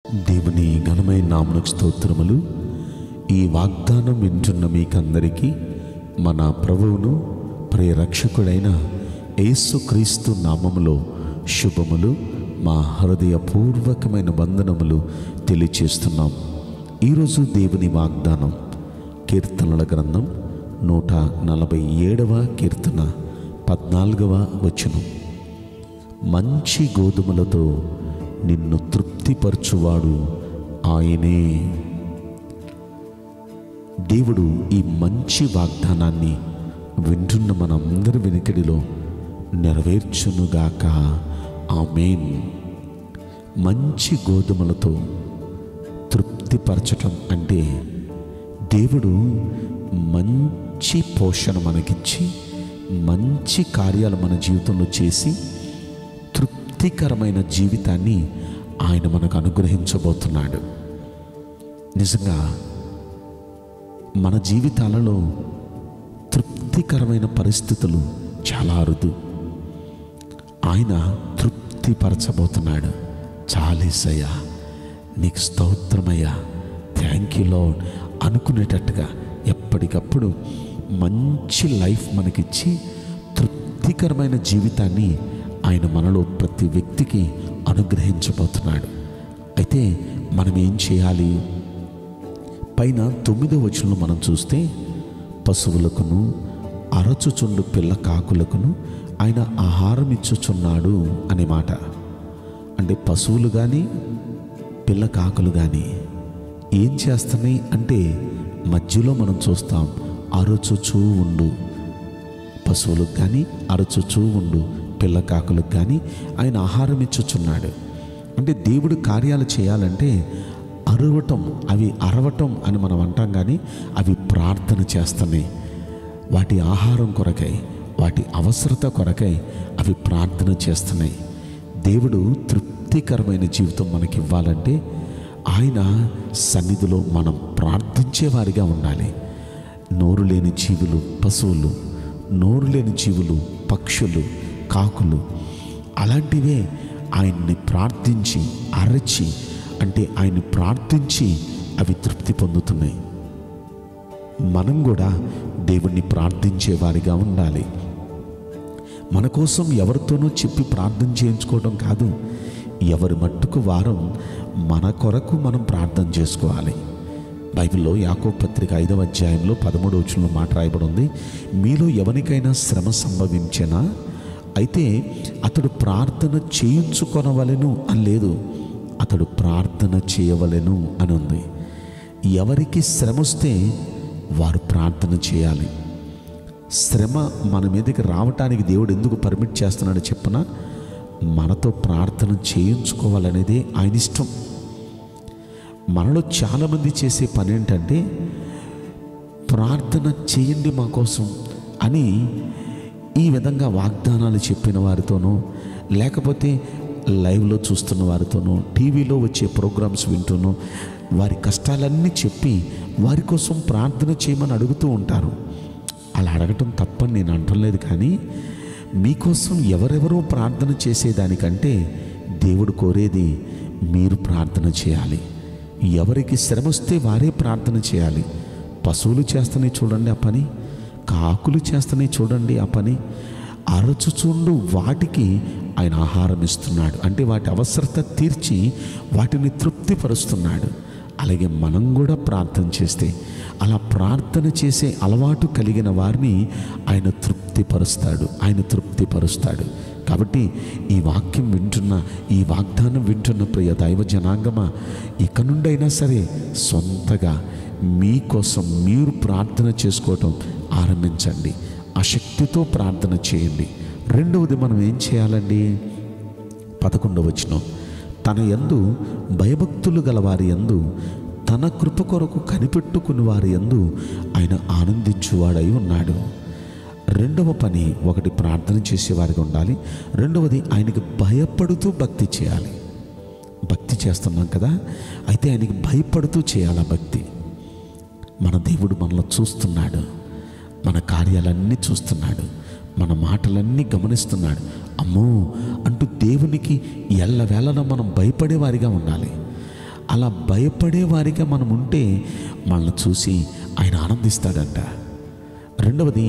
దేవుని ఘనమైన నామునకు స్తోత్రములు ఈ వాగ్దానం వింటున్న మీకందరికీ మన ప్రభువును ప్రియరక్షకుడైన యేసుక్రీస్తు నామములో శుభములు మా హృదయపూర్వకమైన వందనములు తెలియచేస్తున్నాం ఈరోజు దేవుని వాగ్దానం కీర్తనల గ్రంథం నూట నలభై ఏడవ కీర్తన పద్నాలుగవ వచనం మంచి గోధుమలతో నిన్ను తృప్తిపరచువాడు ఆయనే దేవుడు ఈ మంచి వాగ్దానాన్ని వింటున్న మనందరి వెనుకడిలో నెరవేర్చునుగాక ఆమెన్ మంచి గోధుమలతో తృప్తిపరచటం అంటే దేవుడు మంచి పోషణ మనకిచ్చి మంచి కార్యాలు మన జీవితంలో చేసి తృప్తికరమైన జీవితాన్ని ఆయన మనకు అనుగ్రహించబోతున్నాడు నిజంగా మన జీవితాలలో తృప్తికరమైన పరిస్థితులు చాలా అరుదు ఆయన తృప్తిపరచబోతున్నాడు చాలేసయ్యా నీకు స్తోత్రమయ్యా థ్యాంక్ యూ లార్డ్ అనుకునేటట్టుగా ఎప్పటికప్పుడు మంచి లైఫ్ మనకిచ్చి తృప్తికరమైన జీవితాన్ని ఆయన మనలో ప్రతి వ్యక్తికి అనుగ్రహించబోతున్నాడు అయితే మనం ఏం చేయాలి పైన తొమ్మిదో వచనంలో మనం చూస్తే పశువులకును అరచుచుండు పిల్ల కాకులకును ఆయన ఆహారం ఇచ్చుచున్నాడు అనే మాట అంటే పశువులు కానీ పిల్ల కాకులు కానీ ఏం చేస్తున్నాయి అంటే మధ్యలో మనం చూస్తాం అరచుచూ ఉండు పశువులకు కానీ అరచుచూ ఉండు పిల్ల కాకులకు కానీ ఆయన ఆహారం ఇచ్చుచున్నాడు అంటే దేవుడు కార్యాలు చేయాలంటే అరవటం అవి అరవటం అని మనం అంటాం కానీ అవి ప్రార్థన చేస్తున్నాయి వాటి ఆహారం కొరకై వాటి అవసరత కొరకై అవి ప్రార్థన చేస్తున్నాయి దేవుడు తృప్తికరమైన జీవితం మనకి ఇవ్వాలంటే ఆయన సన్నిధిలో మనం ప్రార్థించే వారిగా ఉండాలి నోరు లేని జీవులు పశువులు నోరు లేని జీవులు పక్షులు కాకులు అలాంటివే ఆయన్ని ప్రార్థించి అరచి అంటే ఆయన్ని ప్రార్థించి అవి తృప్తి పొందుతున్నాయి మనం కూడా దేవుణ్ణి ప్రార్థించే వారిగా ఉండాలి మన కోసం ఎవరితోనూ చెప్పి ప్రార్థన చేయించుకోవడం కాదు ఎవరి మట్టుకు వారం మన కొరకు మనం ప్రార్థన చేసుకోవాలి బైబిల్లో యాకో పత్రిక ఐదవ అధ్యాయంలో పదమూడు వచనంలో మాట రాయబడి ఉంది మీలో ఎవరికైనా శ్రమ సంభవించినా అయితే అతడు ప్రార్థన చేయించుకొనవలెను అని లేదు అతడు ప్రార్థన చేయవలెను అని ఉంది ఎవరికి శ్రమ వస్తే వారు ప్రార్థన చేయాలి శ్రమ మన మీదకి రావటానికి దేవుడు ఎందుకు పర్మిట్ చేస్తున్నాడో చెప్పన మనతో ప్రార్థన చేయించుకోవాలనేదే ఆయన ఇష్టం మనలో చాలామంది చేసే పని ఏంటంటే ప్రార్థన చేయండి మా కోసం అని ఈ విధంగా వాగ్దానాలు చెప్పిన వారితోనో లేకపోతే లైవ్లో చూస్తున్న వారితోనో టీవీలో వచ్చే ప్రోగ్రామ్స్ వింటూనో వారి కష్టాలన్నీ చెప్పి వారి కోసం ప్రార్థన చేయమని అడుగుతూ ఉంటారు అలా అడగటం తప్పని నేను అంటలేదు కానీ మీకోసం ఎవరెవరో ప్రార్థన చేసేదానికంటే దేవుడు కోరేది మీరు ప్రార్థన చేయాలి ఎవరికి శ్రమ వస్తే వారే ప్రార్థన చేయాలి పశువులు చేస్తనే చూడండి ఆ పని కాకులు చేస్తనే చూడండి ఆ పని అరచుచుండు వాటికి ఆయన ఆహారం ఇస్తున్నాడు అంటే వాటి అవసరత తీర్చి వాటిని తృప్తిపరుస్తున్నాడు అలాగే మనం కూడా ప్రార్థన చేస్తే అలా ప్రార్థన చేసే అలవాటు కలిగిన వారిని ఆయన తృప్తిపరుస్తాడు ఆయన తృప్తిపరుస్తాడు కాబట్టి ఈ వాక్యం వింటున్న ఈ వాగ్దానం వింటున్న ప్రియ దైవ జనాంగమా ఇక నుండైనా సరే సొంతగా మీకోసం మీరు ప్రార్థన చేసుకోవటం ఆరంభించండి ఆ శక్తితో ప్రార్థన చేయండి రెండవది మనం ఏం చేయాలండి పదకొండవ వచనం తన యందు భయభక్తులు గల వారి యందు తన కృప కొరకు కనిపెట్టుకుని వారి యందు ఆయన ఆనందించువాడై ఉన్నాడు రెండవ పని ఒకటి ప్రార్థన చేసేవారిగా ఉండాలి రెండవది ఆయనకి భయపడుతూ భక్తి చేయాలి భక్తి చేస్తున్నాం కదా అయితే ఆయనకి భయపడుతూ చేయాలి ఆ భక్తి మన దేవుడు మనలో చూస్తున్నాడు మన కార్యాలన్నీ చూస్తున్నాడు మన మాటలన్నీ గమనిస్తున్నాడు అమ్మో అంటూ దేవునికి ఎల్లవేళలా మనం భయపడేవారిగా ఉండాలి అలా భయపడే వారిగా మనం ఉంటే మనల్ని చూసి ఆయన ఆనందిస్తాడంట రెండవది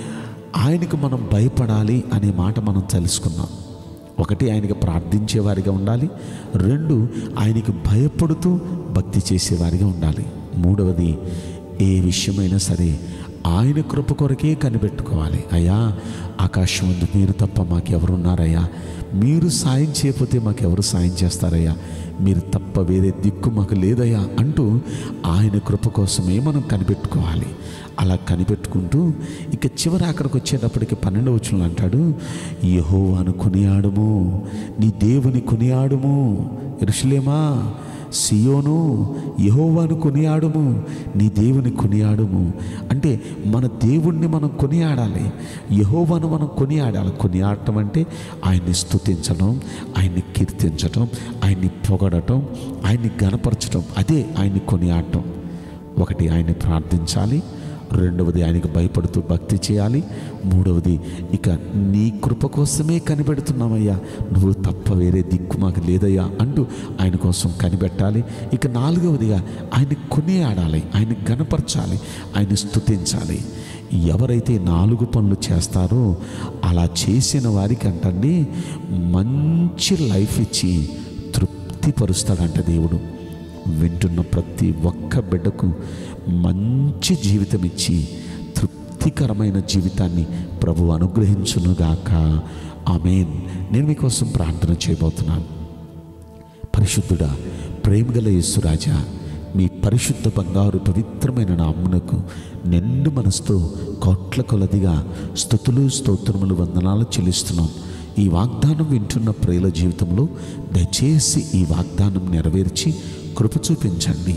ఆయనకు మనం భయపడాలి అనే మాట మనం తెలుసుకున్నాం ఒకటి ఆయనకి ప్రార్థించేవారిగా ఉండాలి రెండు ఆయనకి భయపడుతూ భక్తి చేసేవారిగా ఉండాలి మూడవది ఏ విషయమైనా సరే ఆయన కృప కొరకే కనిపెట్టుకోవాలి అయ్యా ఆకాశం ముందు మీరు తప్ప మాకెవరున్నారయ్యా మీరు సాయం చేయకపోతే మాకెవరు సాయం చేస్తారయ్యా మీరు తప్ప వేరే దిక్కు మాకు లేదయ్యా అంటూ ఆయన కృప కోసమే మనం కనిపెట్టుకోవాలి అలా కనిపెట్టుకుంటూ ఇక చివరి అక్కడికి వచ్చేటప్పటికి పన్నెండు వచనంలో అంటాడు యహోవాను కొనియాడుము నీ దేవుని కొనియాడుము ఎరుషులేమా సియోను యహోవాను కొనియాడుము నీ దేవుని కొనియాడుము అంటే మన దేవుణ్ణి మనం కొనియాడాలి యహోవాను మనం కొనియాడాలి కొనియాడటం అంటే ఆయన్ని స్తుతించడం ఆయన్ని కీర్తించడం ఆయన్ని పొగడటం ఆయన్ని గనపరచడం అదే ఆయన్ని కొనియాడటం ఒకటి ఆయన్ని ప్రార్థించాలి రెండవది ఆయనకు భయపడుతూ భక్తి చేయాలి మూడవది ఇక నీ కృప కోసమే కనిపెడుతున్నామయ్యా నువ్వు తప్ప వేరే దిక్కు మాకు లేదయ్యా అంటూ ఆయన కోసం కనిపెట్టాలి ఇక నాలుగవదిగా ఆయన కొనియాడాలి ఆయన గనపరచాలి ఆయన స్తుతించాలి ఎవరైతే నాలుగు పనులు చేస్తారో అలా చేసిన వారికి అంటండి మంచి లైఫ్ ఇచ్చి తృప్తిపరుస్తాడంట దేవుడు వింటున్న ప్రతి ఒక్క బిడ్డకు మంచి జీవితం ఇచ్చి తృప్తికరమైన జీవితాన్ని ప్రభు అనుగ్రహించునుగాక ఆమెన్ నేను మీకోసం ప్రార్థన చేయబోతున్నాను పరిశుద్ధుడా ప్రేమగల యేసురాజా మీ పరిశుద్ధ బంగారు పవిత్రమైన నామ్మునకు నిండు మనసుతో కోట్ల కొలదిగా స్థుతులు స్తోత్రములు వందనాలు చెల్లిస్తున్నాం ఈ వాగ్దానం వింటున్న ప్రియుల జీవితంలో దయచేసి ఈ వాగ్దానం నెరవేర్చి కృప చూపించండి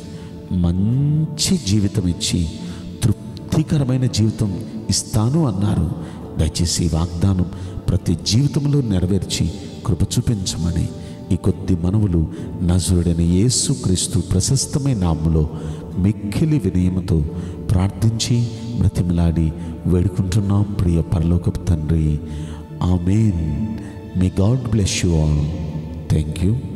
మంచి జీవితం ఇచ్చి తృప్తికరమైన జీవితం ఇస్తాను అన్నారు దయచేసి ఈ వాగ్దానం ప్రతి జీవితంలో నెరవేర్చి కృప చూపించమని ఈ కొద్ది మనవులు నజరుడైన యేసు క్రీస్తు ప్రశస్తమైన నామములో మిక్కిలి వినయముతో ప్రార్థించి బ్రతిమలాడి వేడుకుంటున్నాం ప్రియ పరలోకపు తండ్రి amen may God bless you all thank you